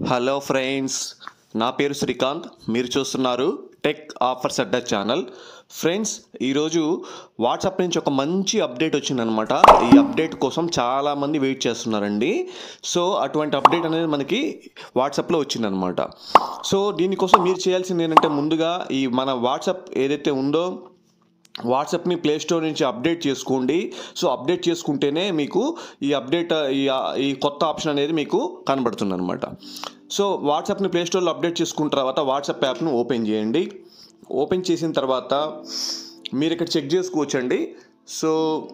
hello friends నా పేరు శ్రీకాంత్ మీరు చూస్తున్నారు tech offers Adda channel friends ఈరోజు వాట్సాప్ నుంచి ఒక మంచి అప్డేట్ వచ్చిందనమాట ఈ అప్డేట్ కోసం చాలామంది వెయిట్ చేస్తున్నారండి సో అటువంటి అప్డేట్ అనేది మనకి వాట్సాప్లో వచ్చిందనమాట సో దీనికోసం మీరు చేయాల్సింది ఏంటంటే ముందుగా ఈ మన వాట్సాప్ ఏదైతే ఉందో వాట్సాప్ని ప్లే స్టోర్ నుంచి అప్డేట్ చేసుకోండి సో అప్డేట్ చేసుకుంటేనే మీకు ఈ అప్డేట్ ఈ ఈ కొత్త ఆప్షన్ అనేది మీకు కనబడుతుంది అనమాట సో వాట్సాప్ని ప్లే స్టోర్లో అప్డేట్ చేసుకున్న తర్వాత వాట్సాప్ యాప్ను ఓపెన్ చేయండి ఓపెన్ చేసిన తర్వాత మీరు ఇక్కడ చెక్ చేసుకోవచ్చండి సో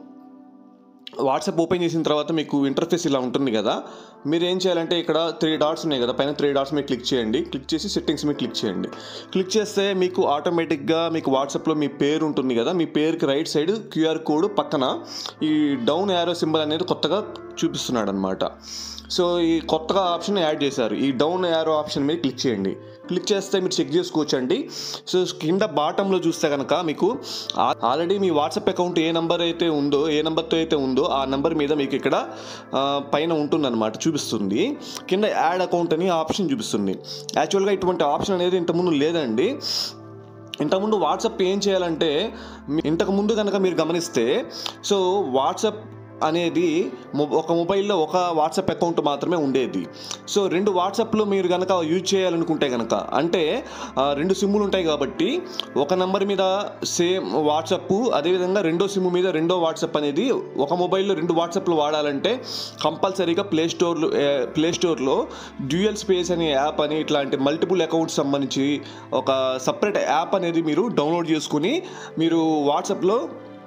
వాట్సాప్ ఓపెన్ చేసిన తర్వాత మీకు ఇంటర్ఫేస్ ఇలా ఉంటుంది కదా మీరు ఏం చేయాలంటే ఇక్కడ త్రీ డాట్స్ ఉన్నాయి కదా పైన త్రీ డాట్స్ మీద క్లిక్ చేయండి క్లిక్ చేసి సెట్టింగ్స్ మీద క్లిక్ చేయండి క్లిక్ చేస్తే మీకు ఆటోమేటిక్గా మీకు వాట్సాప్లో మీ పేరు ఉంటుంది కదా మీ పేరుకి రైట్ సైడ్ క్యూఆర్ కోడ్ పక్కన ఈ డౌన్ యారో సింబల్ అనేది కొత్తగా చూపిస్తున్నాడు అనమాట సో ఈ కొత్తగా ఆప్షన్ యాడ్ చేశారు ఈ డౌన్ యారో ఆప్షన్ మీద క్లిక్ చేయండి క్లిక్ చేస్తే మీరు చెక్ చేసుకోవచ్చండి సో కింద బాటంలో చూస్తే కనుక మీకు ఆల్రెడీ మీ వాట్సాప్ అకౌంట్ ఏ నెంబర్ అయితే ఉందో ఏ నెంబర్తో అయితే ఉందో ఆ నెంబర్ మీద మీకు ఇక్కడ ఆ, పైన ఉంటుందన్నమాట చూపిస్తుంది కింద యాడ్ అకౌంట్ అని ఆప్షన్ చూపిస్తుంది యాక్చువల్గా ఇటువంటి ఆప్షన్ అనేది ఇంతకుముందు లేదండి ఇంతకుముందు వాట్సాప్ ఏం చేయాలంటే మీ- ఇంతకుముందు కనుక మీరు గమనిస్తే సో వాట్సాప్ అనేది మొ- ఒక మొబైల్లో ఒక వాట్సాప్ అకౌంట్ మాత్రమే ఉండేది సో రెండు వాట్సాప్లో మీరు కనుక యూజ్ చేయాలనుకుంటే కనుక అంటే ఆ, రెండు సిమ్ములు ఉంటాయి కాబట్టి ఒక నెంబర్ మీద సేమ్ వాట్సాప్ అదేవిధంగా రెండో సిమ్ మీద రెండో వాట్సాప్ అనేది ఒక మొబైల్లో రెండు వాట్సాప్లు వాడాలంటే కంపల్సరీగా ప్లే స్టోర్లో ప్లే స్టోర్లో డ్యూయల్ స్పేస్ అనే యాప్ అని ఇట్లాంటి మల్టిపుల్ అకౌంట్స్ సంబంధించి ఒక సపరేట్ యాప్ అనేది మీరు డౌన్లోడ్ చేసుకుని మీరు వాట్సాప్లో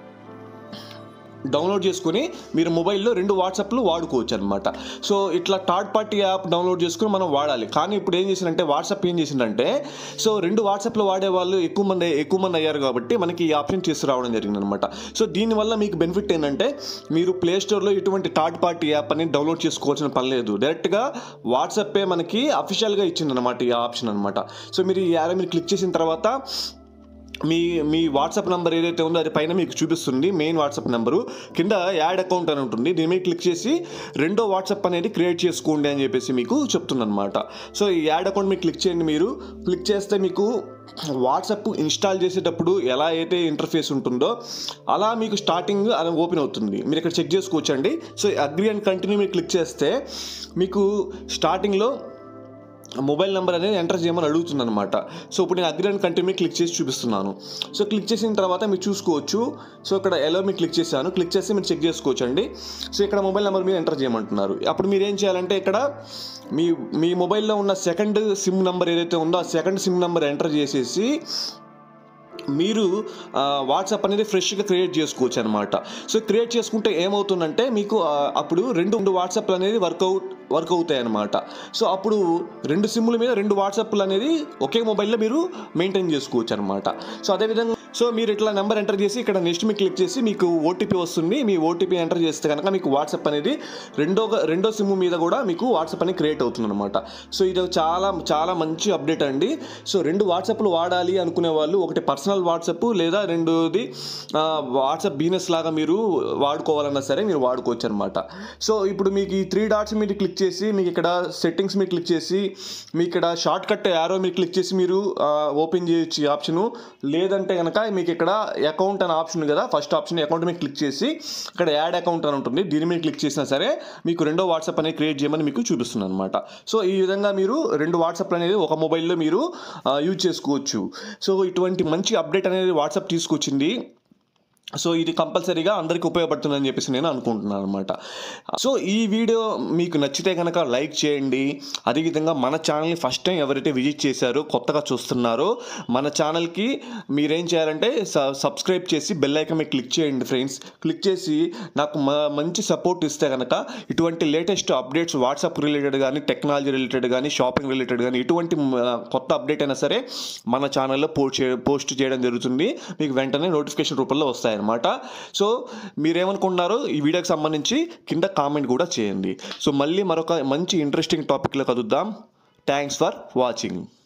డౌన్లోడ్ చేసుకుని మీరు మొబైల్లో రెండు వాట్సాప్లు వాడుకోవచ్చు అనమాట సో ఇట్లా థర్డ్ పార్టీ యాప్ డౌన్లోడ్ చేసుకుని మనం వాడాలి కానీ ఇప్పుడు ఏం చేసిందంటే వాట్సాప్ ఏం చేసిందంటే సో రెండు వాట్సాప్లో వాడే వాళ్ళు ఎక్కువ మంది ఎక్కువ మంది అయ్యారు కాబట్టి మనకి ఈ ఆప్షన్ తీసుకురావడం జరిగింది అనమాట సో దీనివల్ల మీకు బెనిఫిట్ ఏంటంటే మీరు ప్లే స్టోర్లో ఇటువంటి థర్డ్ పార్టీ యాప్ అని డౌన్లోడ్ చేసుకోవాల్సిన పని లేదు డైరెక్ట్గా వాట్సాపే మనకి అఫీషియల్గా ఇచ్చిందనమాట ఈ ఆప్షన్ అనమాట సో మీరు ఈ యాప్ మీరు క్లిక్ చేసిన తర్వాత మీ మీ వాట్సాప్ నెంబర్ ఏదైతే ఉందో అది పైన మీకు చూపిస్తుంది మెయిన్ వాట్సాప్ నెంబరు కింద యాడ్ అకౌంట్ అని ఉంటుంది దీని మీద క్లిక్ చేసి రెండో వాట్సాప్ అనేది క్రియేట్ చేసుకోండి అని చెప్పేసి మీకు చెప్తుందన్నమాట సో ఈ యాడ్ అకౌంట్ మీద క్లిక్ చేయండి మీరు క్లిక్ చేస్తే మీకు వాట్సాప్ ఇన్స్టాల్ చేసేటప్పుడు ఎలా అయితే ఇంటర్ఫేస్ ఉంటుందో అలా మీకు స్టార్టింగ్ అది ఓపెన్ అవుతుంది మీరు ఇక్కడ చెక్ చేసుకోవచ్చండి సో అగ్రి అండ్ కంటిన్యూ మీరు క్లిక్ చేస్తే మీకు స్టార్టింగ్లో మొబైల్ నెంబర్ అనేది ఎంటర్ చేయమని అడుగుతుంది అనమాట సో ఇప్పుడు నేను అగ్రి అండ్ కంటిన్యూ క్లిక్ చేసి చూపిస్తున్నాను సో క్లిక్ చేసిన తర్వాత మీరు చూసుకోవచ్చు సో ఇక్కడ ఎలో మీరు క్లిక్ చేశాను క్లిక్ చేసి మీరు చెక్ చేసుకోవచ్చు అండి సో ఇక్కడ మొబైల్ నెంబర్ మీద ఎంటర్ చేయమంటున్నారు అప్పుడు మీరు ఏం చేయాలంటే ఇక్కడ మీ మీ మొబైల్లో ఉన్న సెకండ్ సిమ్ నెంబర్ ఏదైతే ఉందో ఆ సెకండ్ సిమ్ నెంబర్ ఎంటర్ చేసేసి మీరు ఆ, వాట్సాప్ అనేది ఫ్రెష్గా క్రియేట్ చేసుకోవచ్చు అనమాట సో క్రియేట్ చేసుకుంటే ఏమవుతుందంటే మీకు ఆ, అప్పుడు రెండు రెండు వాట్సాప్లు అనేది వర్కౌట్ వర్క్ అవుతాయి అనమాట సో అప్పుడు రెండు సిమ్ముల మీద రెండు వాట్సాప్లు అనేది ఒకే మొబైల్లో మీరు మెయింటైన్ చేసుకోవచ్చు అనమాట సో అదేవిధంగా సో మీరు ఇట్లా నెంబర్ ఎంటర్ చేసి ఇక్కడ నెక్స్ట్ మీకు క్లిక్ చేసి మీకు ఓటీపీ వస్తుంది మీ ఓటీపీ ఎంటర్ చేస్తే కనుక మీకు వాట్సాప్ అనేది రెండో రెండో సిమ్ మీద కూడా మీకు వాట్సాప్ అనేది క్రియేట్ అవుతుంది అనమాట సో ఇది చాలా చాలా మంచి అప్డేట్ అండి సో రెండు వాట్సాప్లు వాడాలి అనుకునే వాళ్ళు ఒకటి పర్సనల్ వాట్సాప్ లేదా రెండోది ఆ, వాట్సాప్ బిజినెస్ లాగా మీరు వాడుకోవాలన్నా సరే మీరు వాడుకోవచ్చు అనమాట సో ఇప్పుడు మీకు ఈ త్రీ డాట్స్ మీద క్లిక్ చేసి మీకు ఇక్కడ సెట్టింగ్స్ మీద క్లిక్ చేసి మీ ఇక్కడ షార్ట్ కట్ యారో మీద క్లిక్ చేసి మీరు ఓపెన్ చేయొచ్చు ఈ ఆప్షను లేదంటే కనుక మీకు ఇక్కడ అకౌంట్ అనే ఆప్షన్ ఉంది కదా ఫస్ట్ ఆప్షన్ అకౌంట్ మీద క్లిక్ చేసి ఇక్కడ యాడ్ అకౌంట్ అని ఉంటుంది దీని మీద క్లిక్ చేసినా సరే మీకు రెండో వాట్సాప్ అనేది క్రియేట్ చేయమని మీకు చూపిస్తుంది అనమాట సో ఈ విధంగా మీరు రెండు వాట్సాప్ అనేది ఒక మొబైల్లో మీరు యూజ్ చేసుకోవచ్చు సో ఇటువంటి మంచి అప్డేట్ అనేది వాట్సాప్ తీసుకొచ్చింది సో ఇది కంపల్సరీగా అందరికీ ఉపయోగపడుతుందని చెప్పేసి నేను అనుకుంటున్నాను అనమాట సో ఈ వీడియో మీకు నచ్చితే కనుక లైక్ చేయండి అదేవిధంగా మన ఛానల్ని ఫస్ట్ టైం ఎవరైతే విజిట్ చేశారో కొత్తగా చూస్తున్నారో మన ఛానల్కి మీరేం చేయాలంటే స- సబ్స్క్రైబ్ చేసి బెల్ ఐకాన్ మీద క్లిక్ చేయండి ఫ్రెండ్స్ క్లిక్ చేసి నాకు మ- మంచి సపోర్ట్ ఇస్తే కనుక ఇటువంటి లేటెస్ట్ అప్డేట్స్ వాట్సాప్ రిలేటెడ్ కానీ టెక్నాలజీ రిలేటెడ్ కానీ షాపింగ్ రిలేటెడ్ కానీ ఇటువంటి మ, కొత్త అప్డేట్ అయినా సరే మన ఛానల్లో పోస్ట్ చే పోస్ట్ చేయడం జరుగుతుంది మీకు వెంటనే నోటిఫికేషన్ రూపంలో వస్తాయన్నమాట సో మీరేమనుకుంటున్నారో ఈ వీడియోకి సంబంధించి కింద కామెంట్ కూడా చేయండి సో మళ్ళీ మరొక మంచి ఇంట్రెస్టింగ్ టాపిక్లో కలుద్దాం థ్యాంక్స్ ఫర్ వాచింగ్